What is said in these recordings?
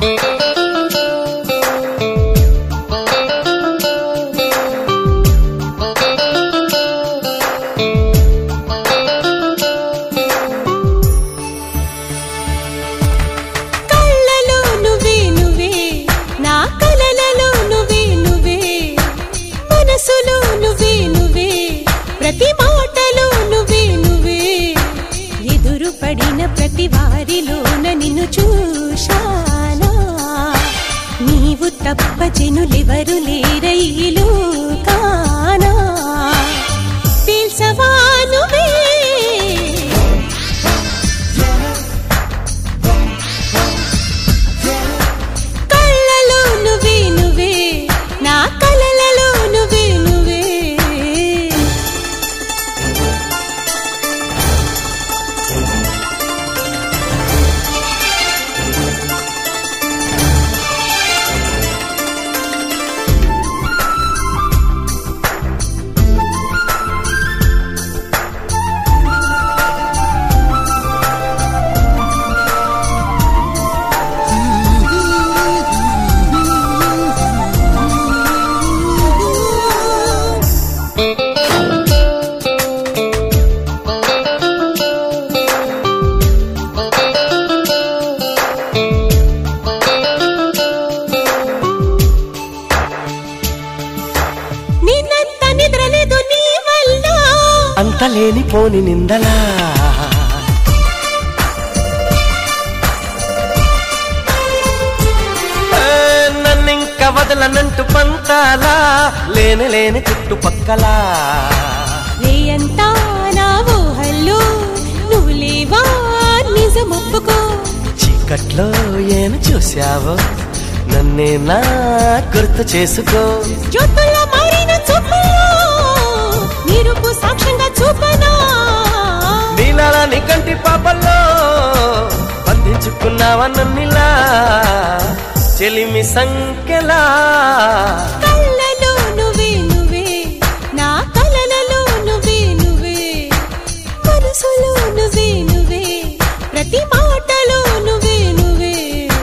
కళ్ళలో నువ్వే నువ్వే నా కలలలో నువ్వే నువ్వే మనసులో నువ్వే నువ్వే ప్రతి మాటలో నువ్వే నువ్వే ఎదురు పడిన ప్రతి వారిలోన నిన్ను చూశానా నీవు తప్ప జనులెవరు లేరయ్యిలో కానా తెలుసవా నువ్వే కళ్ళలో నువ్వే నువ్వే నా కలలలో నువ్వే నువ్వే నిన్నంత నిద్రలేదు నీ వల్ల అంత లేనిపోని నిందలా ఏ, నన్నింక వదలనంటూ పంతాలా లేని లేని చుట్టుపక్కలా రేయంతా నా ఊహల్లో నువ్వు లేవా నిజం ఒప్పుకో చీకట్లో ఏమి చూశావో నన్నే నా గుర్తు చేసుకో జ్యోతుల్లో మారిన చూపుల్లో నిరుపు సాక్ష్యంగా చూపనా నీలాల నీ కంటి పాపల్లో బంధించుకున్నావా నన్నిలా చెలిమి సంఖ్యలా కళ్ళలో నువ్వే నువ్వే నా కలలలో నువ్వే నువ్వే మనసులో నువ్వే నువ్వే ప్రతి మాటలో నువ్వే నువ్వే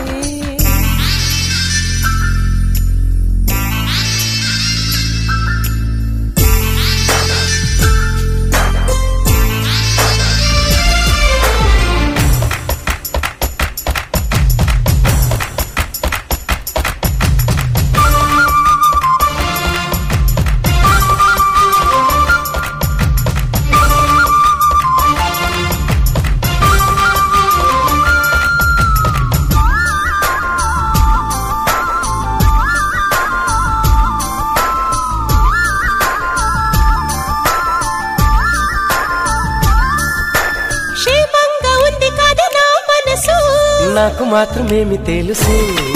క్షేమంగా ఉంది కాదు నా మనసు నాకు మాత్రమేమి తెలుసు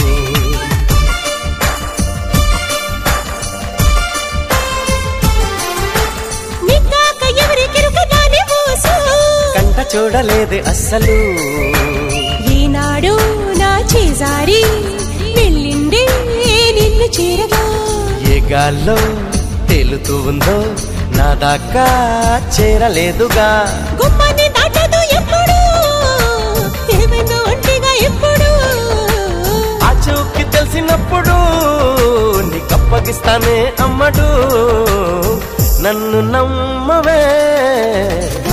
నిన్నాక ఎవరికెరుక దాని మోసు కంట చూడలేదే అస్సలు ఈనాడు నా చేజారి వెళ్ళిండే నిన్ను చేరగా ఏ గాల్లో తేలుతూ ఉందో నా దాకా చేరలేదుగా గుమ్మని దాటదు ఎప్పుడు ఏమైందో ఒంటిగా ఎప్పుడు ఆ చూకి తెలిసినప్పుడు నీకప్పగిస్తానే అమ్మడు నన్ను నమ్మవే